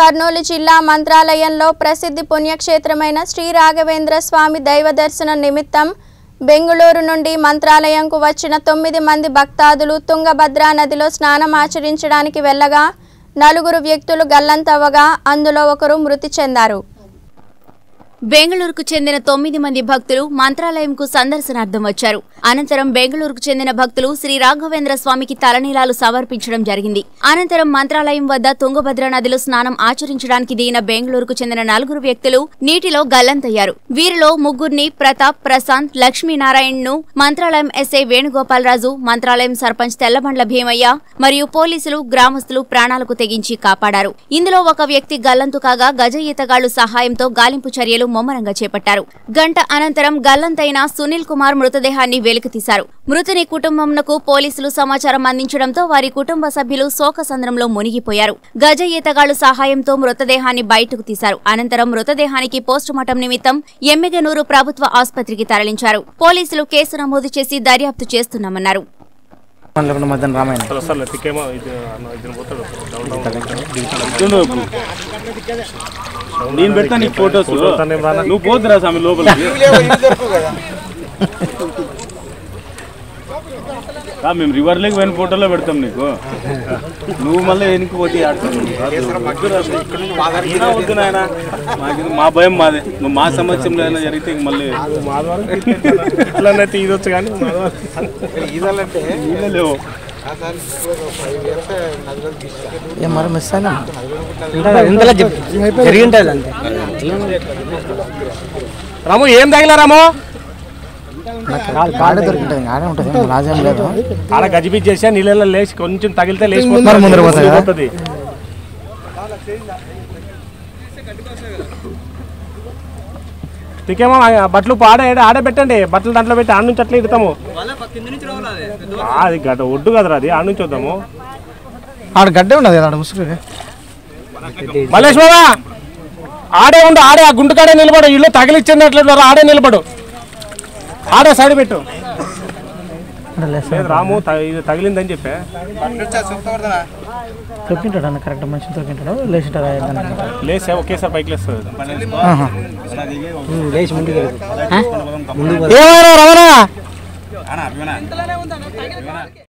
కర్నూలు జిల్లా మంత్రాలయంలో ప్రసిద్ధి పుణ్యక్షేత్రమైన శ్రీ రాఘవేంద్ర స్వామి దైవ దర్శనం నిమిత్తం బెంగుళూరు నుండి మంత్రాలయంకు వచ్చిన తొమ్మిది మంది భక్తాదులు తుంగభద్రా నదిలో స్నానం ఆచరించడానికి వెళ్ళగా నలుగురు వ్యక్తులు గల్లంతవ్వగా అందులో ఒకరు మృతి చెందారు బెంగళూరుకు చెందిన తొమ్మిది మంది భక్తులు మంత్రాలయంకు సందర్శనార్థం వచ్చారు అనంతరం బెంగళూరుకు చెందిన భక్తులు శ్రీ రాఘవేంద్ర స్వామికి తలనీలాలు సమర్పించడం జరిగింది అనంతరం మంత్రాలయం వద్ద తుంగభద్ర నదిలో స్నానం ఆచరించడానికి దిగిన బెంగళూరుకు చెందిన నలుగురు వ్యక్తులు నీటిలో గల్లంతయ్యారు వీరిలో ముగ్గురిని ప్రతాప్ ప్రశాంత్ లక్ష్మీనారాయణ్ను మంత్రాలయం ఎస్ఐ వేణుగోపాలరాజు మంత్రాలయం సర్పంచ్ తెల్లబండ్ల భీమయ్య మరియు పోలీసులు గ్రామస్తులు ప్రాణాలకు తెగించి కాపాడారు ఇందులో ఒక వ్యక్తి గల్లంతు కాగా గజ ఈతగాళ్లు సహాయంతో గాలింపు చర్యలు ముమ్మరంగా చేపట్టారు గంట అనంతరం గల్లంతైన సునీల్ కుమార్ మృతదేహాన్ని వెలికితీశారు మృతుని కుటుంబంకు పోలీసులు సమాచారం అందించడంతో వారి కుటుంబ సభ్యులు శోకసంద్రంలో మునిగిపోయారు గజ ఈతగాళ్లు సహాయంతో మృతదేహాన్ని బయటకు తీశారు అనంతరం మృతదేహానికి పోస్టుమార్టం నిమిత్తం ఎమ్మిగనూరు ప్రభుత్వ ఆసుపత్రికి తరలించారు పోలీసులు కేసు నమోదు చేసి దర్యాప్తు చేస్తున్నామన్నారు మండలం మధ్యాహ్నం రామాయణ అసలు అసలు తిక్కేమో ఇది అన్న ఇద్దరు పోతాడు నేను పెడతా నీకు ఫోటోస్ పోతానేం రానా? నువ్వు పోతురా స్వామి లోపలికి రా, మేము రివర్ లేక్ పోయిన ఫోటోలో పెడతాం నీకు నువ్వు మళ్ళీ వెనక్కి పోతే ఆడతావు. ఈయన వద్దు నాయనా. మాకు- మా భయం మాదే నువ్వు మా సమస్యలో ఏదైనా జరిగితే ఇంక మళ్ళీ మాధవారం ఇట్లనైతే ఈదొచ్చు కానీ మాధవారం నీళ్ళే లేవు ఏం మరి మిస్ అయినా ఇంతలో జరిగి ఉంటుంది అంతే రాము ఏం తగిలా రాము నాకు ఆడే దొరికింటుంది ఆడే ఉంటుంది రాజేం లేదు ఆడ గజిబిజ్ చేసా నీళ్ళలో లేచి కొంచెం తగిలితే లేచి ముందర ముందర పోతాయి కదా? పోతుంది తికేమో ఆ బట్టలు ఆడే ఆడే పెట్టండి బట్టలు దాంట్లో పెట్టి ఆడ నుంచి అట్లా ఇడతాము అది గడ్డ ఒడ్డు కదరా అది ఆడ నుంచి వద్దాము ఆడ గడ్డే ఉండదు కదా ఆడ ముసుగు మల్లేష్ బాబా ఆడే ఉండు ఆడే ఆ గుంటు కాడే నిలబడు ఇల్లు తగిలిచ్చినట్లు ఆడే నిలబడు ఆడే సైడ్ పెట్టు లేదు రాము త- ఇది తగిలిందని చెప్పే తొక్కింటాడు అన్న కరెక్ట్ మనిషి తొక్కింటాడు లేచింటాడు లేసే ఒకేసారి పైకి లేస్తుంది లేచి ముందుకు ఏమైనా రమణ